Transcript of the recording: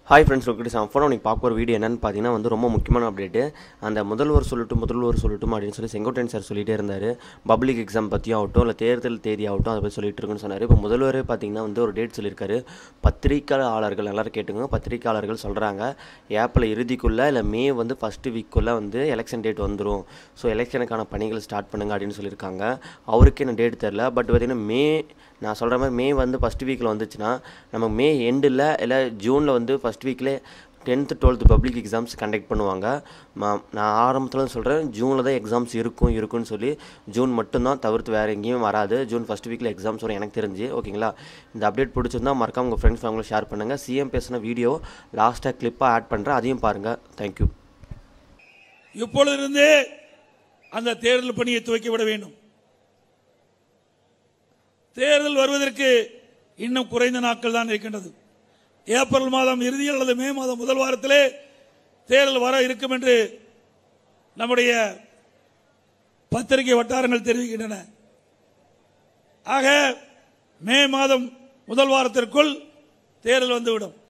hi friends உங்களுக்கு சஃபோன் நீங்கள் பார்க்க ஒரு வீடியோ என்னன்னு பார்த்தீங்கன்னா வந்து ரொம்ப முக்கியமான அப்டேட்டு அந்த முதல்வர் சொல்லட்டும் முதல்வர் சொல்லட்டும் அப்படின்னு சொல்லி செங்கோட்டையன் சார் சொல்லிட்டே இருந்தார் பப்ளிக் எக்ஸாம் பற்றியும் ஆகட்டும் இல்லை தேர்தல் தேதி ஆகட்டும் அதை பற்றி சொல்லிட்டு இருக்குன்னு சொன்னார் இப்போ முதல்வரே பார்த்தீங்கன்னா வந்து ஒரு டேட் சொல்லியிருக்காரு பத்திரிக்கையாளர்கள் எல்லாரும் கேட்டுங்க பத்திரிக்கையாளர்கள் சொல்கிறாங்க ஏப்ரல் இறுதிக்குள்ளே இல்லை மே வந்து ஃபஸ்ட்டு வீக்குள்ளே வந்து எலெக்ஷன் டேட் வந்துடும் ஸோ எலெக்ஷனுக்கான பணிகள் ஸ்டார்ட் பண்ணுங்க அப்படின்னு சொல்லியிருக்காங்க அவருக்கே என்ன டேட் தெரில பட் பார்த்தீங்கன்னா மே நான் சொல்கிற மாதிரி மே வந்து ஃபஸ்ட் வீக்கில் வந்துச்சுன்னா நம்ம மே எண்டில் இல்லை ஜூனில் வந்து ஃபஸ்ட் வீக்லேயே tenth twelfth public exams conduct பண்ணுவாங்க ம- நான் ஆரம்பத்தில் சொல்கிறேன் ஜூனில் தான் எக்ஸாம்ஸ் இருக்கும் இருக்குன்னு சொல்லி ஜூன் மட்டும்தான் தவிர்த்து வேறு எங்கேயும் வராது ஜூன் ஃபஸ்ட் வீக்கில் எக்ஸாம்ஸ் வரும் எனக்கு தெரிஞ்சு ஓகேங்களா இந்த அப்டேட் பிடிச்சிருந்தா மறக்காம உங்கள் ஃப்ரெண்ட்ஸ் அவங்களும் ஷேர் பண்ணுங்கள் சிஎம் பேசின வீடியோ லாஸ்ட்டாக கிளிப்பாக ஆட் பண்ணுறேன் அதையும் பாருங்கள் தேங்க்யூ இப்பொழுதிருந்தே அந்த தேர்தல் பணியை துவக்கிவிட வேண்டும் தேர்தல் வருவதற்கு இன்னும் குறைந்த நாட்கள் தான் இருக்கின்றது ஏப்ரல் மாதம் இறுதியில் அல்லது மே மாதம் முதல் வாரத்திலே தேர்தல் வர இருக்கும் என்று நம்முடைய பத்திரிகை வட்டாரங்கள் தெரிவிக்கின்றன ஆக மே மாதம் முதல் வாரத்திற்குள் தேர்தல் வந்துவிடும்